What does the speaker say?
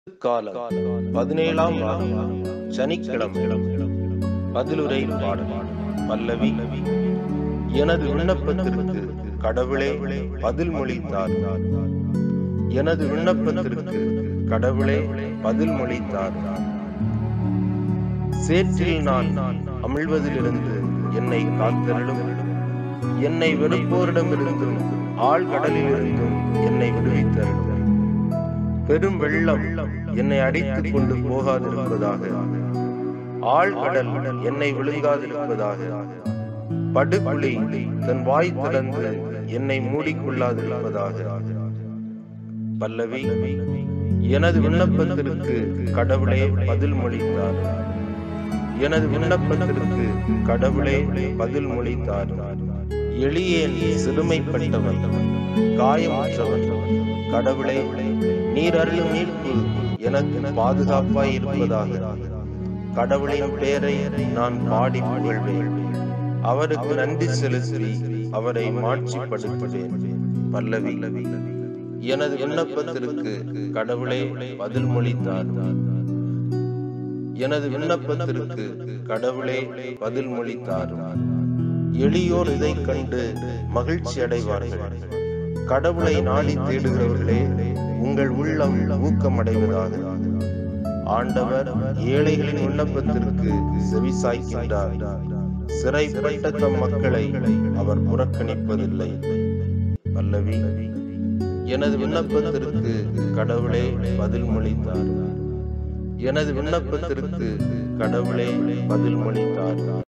காலம் பதினேழாம் மாதம் சனிக்கிழமை பதிலுரை பாடல் பல்லவி எனது விண்ணப்பத்திற்கு கடவுளே பதில் மொழித்தார் எனது விண்ணப்பத்திற்கு கடவுளே பதில் மொழித்தார் சேற்றில் நான் அமிழ்வதிலிருந்து என்னை காத்தருளும் என்னை வெறுப்போரிடமிருந்தும் ஆழ்கடலிலிருந்தும் என்னை விடுவித்தருளும் பெரும் வெள்ளம் என்னை அடித்துக் கொண்டு போகாதிருப்பதாக ஆழ்கடல் என்னை விழுங்காதிருப்பதாக படுகுழி தன் வாய் திறந்து என்னை மூடிக்கொள்ளாதிருப்பதாக பல்லவி எனது விண்ணப்பத்திற்கு கடவுளே பதில் மொழித்தார் எனது விண்ணப்பத்திற்கு கடவுளே பதில் மொழித்தார் எளியேன் சிறுமைப்பட்டவன் காயமுற்றவன் கடவுளே நீர் அருளும் மீட்பு எனக்கு பாதுகாப்பாய் இருப்பதாக கடவுளின் பெயரை நான் பாடி புகழ்வேன் அவருக்கு நன்றி செலுத்தி அவரை மாட்சிப்படுத்துவேன் பல்லவி எனது விண்ணப்பத்திற்கு கடவுளே பதில் மொழித்தார் எனது விண்ணப்பத்திற்கு கடவுளே பதில் மொழித்தார் எளியோர் இதைக் கண்டு மகிழ்ச்சி அடைவார்கள் கடவுளை நாடி தேடுகிறவர்களே உங்கள் உள்ளம் ஊக்கமடைவதாக ஆண்டவர் ஏழைகளின் விண்ணப்பத்திற்கு செவிசாய்க்கின்றார் சிறைப்பட்ட தம் மக்களை அவர் புறக்கணிப்பதில்லை பல்லவி எனது விண்ணப்பத்திற்கு கடவுளே பதில் மொழித்தார் எனது விண்ணப்பத்திற்கு கடவுளே பதில் மொழித்தார்